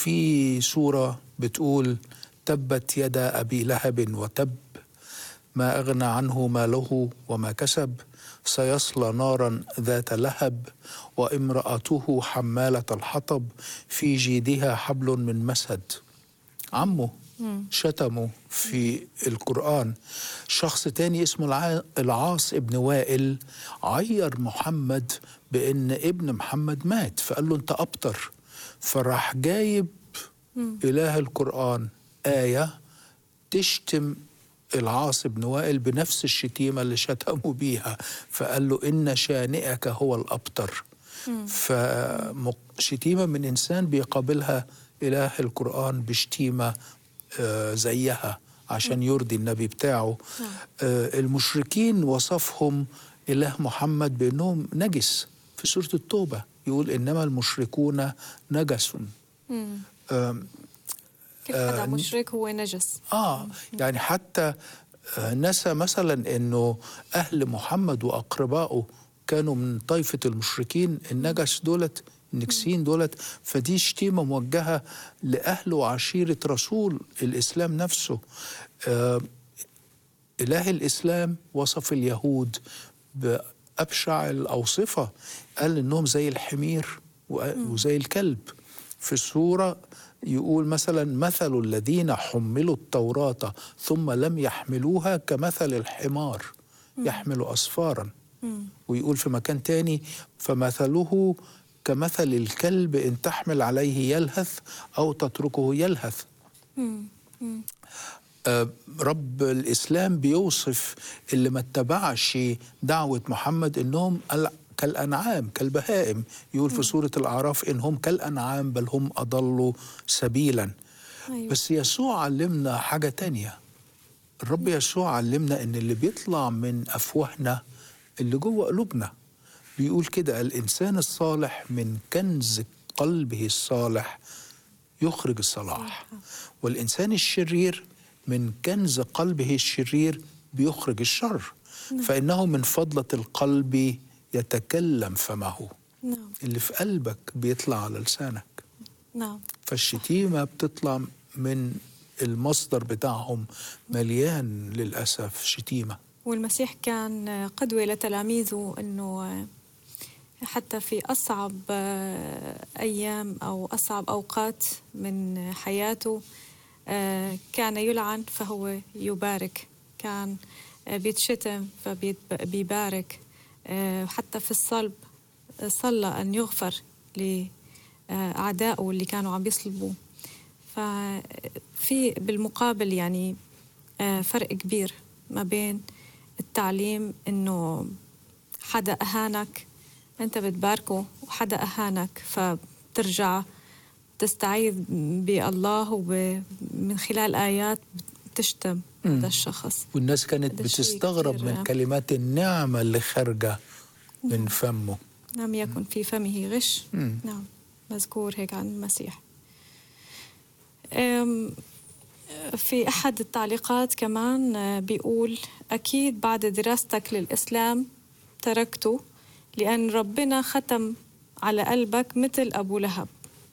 في سورة بتقول تبت يدا أبي لهب وتب ما أغنى عنه ماله وما كسب سيصلى نارا ذات لهب وامرأته حمالة الحطب في جيدها حبل من مسد عمه شتمه في القرآن شخص تاني اسمه الع- العاص ابن وائل عير محمد بأن ابن محمد مات فقال له أنت أبتر فراح جايب إله القرآن آية تشتم العاص بن وائل بنفس الشتيمة اللي شتموا بيها فقال له إن شانئك هو الأبتر فشتيمة من إنسان بيقابلها إله القرآن بشتيمة آه، زيها عشان يرضي النبي بتاعه آه، المشركين وصفهم إله محمد بأنهم نجس في سورة التوبة يقول إنما المشركون نجس آم، كل حدا مشرك هو نجس آه يعني حتى آه، نسى مثلا أنه أهل محمد وأقربائه كانوا من طائفة المشركين النجس دولت النكسين دولت فدي شتيمة موجهة لأهل وعشيرة رسول الإسلام نفسه آه إله الإسلام وصف اليهود بأبشع الأوصفة قال إنهم زي الحمير و- وزي الكلب في السورة يقول مثلا مثل الذين حملوا التوراة ثم لم يحملوها كمثل الحمار يحمل أسفارا ويقول في مكان تاني فمثله كمثل الكلب إن تحمل عليه يلهث أو تتركه يلهث آه، رب الإسلام بيوصف اللي ما اتبعش دعوة محمد إنهم ال- كالأنعام كالبهائم يقول في سورة الأعراف إنهم كالأنعام بل هم أضلوا سبيلا أيوة. بس يسوع علمنا حاجة تانية الرب يسوع علمنا إن اللي بيطلع من أفواهنا اللي جوه قلوبنا بيقول كده الإنسان الصالح من كنز قلبه الصالح يخرج الصلاح والإنسان الشرير من كنز قلبه الشرير بيخرج الشر فإنه من فضلة القلب يتكلم فمه نعم اللي في قلبك بيطلع على لسانك نعم فالشتيمة بتطلع من المصدر بتاعهم مليان للأسف شتيمة والمسيح كان قدوة لتلاميذه أنه حتى في أصعب أيام أو أصعب أوقات من حياته كان يلعن فهو يبارك كان بيتشتم فبيبارك حتى في الصلب صلى أن يغفر لأعدائه اللي كانوا عم يصلبوه ففي بالمقابل يعني فرق كبير ما بين التعليم انه حدا اهانك انت بتباركه وحدا اهانك فبترجع تستعيذ بالله ومن خلال ايات بتشتم هذا الشخص والناس كانت هذا شيء بتستغرب كتير- من كلمات النعمة اللي خارجة من فمه لم يكن في فمه غش مم. نعم مذكور هيك عن المسيح أم، في أحد التعليقات كمان آه، بيقول أكيد بعد دراستك للإسلام تركته لأن ربنا ختم على قلبك مثل أبو لهب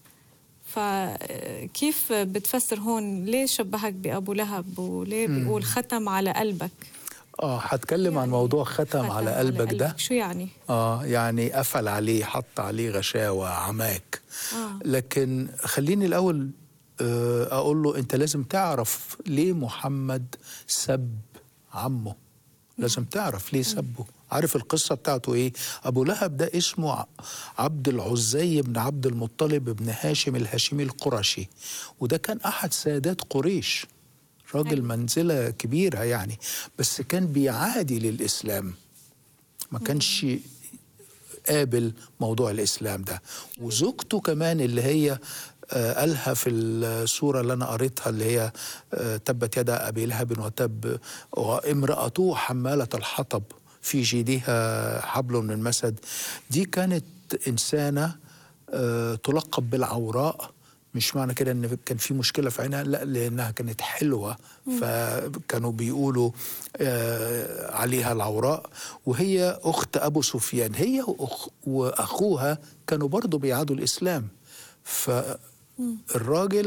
فكيف بتفسر هون ليه شبهك بأبو لهب وليه بيقول ختم على قلبك اه هتكلم عن يعني موضوع ختم, على قلبك ده شو يعني؟ اه يعني قفل عليه حط عليه غشاوة عماك آه. لكن خليني الأول آه، أقول له أنت لازم تعرف ليه محمد سب عمه لازم تعرف ليه سبه عارف القصة بتاعته إيه أبو لهب ده اسمه ع- عبد العزي بن عبد المطلب بن هاشم الهاشمي القرشي وده كان أحد سادات قريش راجل أيوة. منزلة كبيرة يعني بس كان بيعادي للإسلام ما كانش قابل موضوع الإسلام ده وزوجته كمان اللي هي آه، قالها في السورة اللي أنا قريتها اللي هي آه، تبت يدا أبي لهب وتب وامرأته حمالة الحطب في جيدها حبل من مسد دي كانت إنسانة آه، تلقب بالعوراء مش معنى كده ان كان في مشكله في عينها لا لانها كانت حلوه فكانوا بيقولوا آه عليها العوراء وهي اخت ابو سفيان هي وأخ واخوها كانوا برضو بيعادوا الاسلام الراجل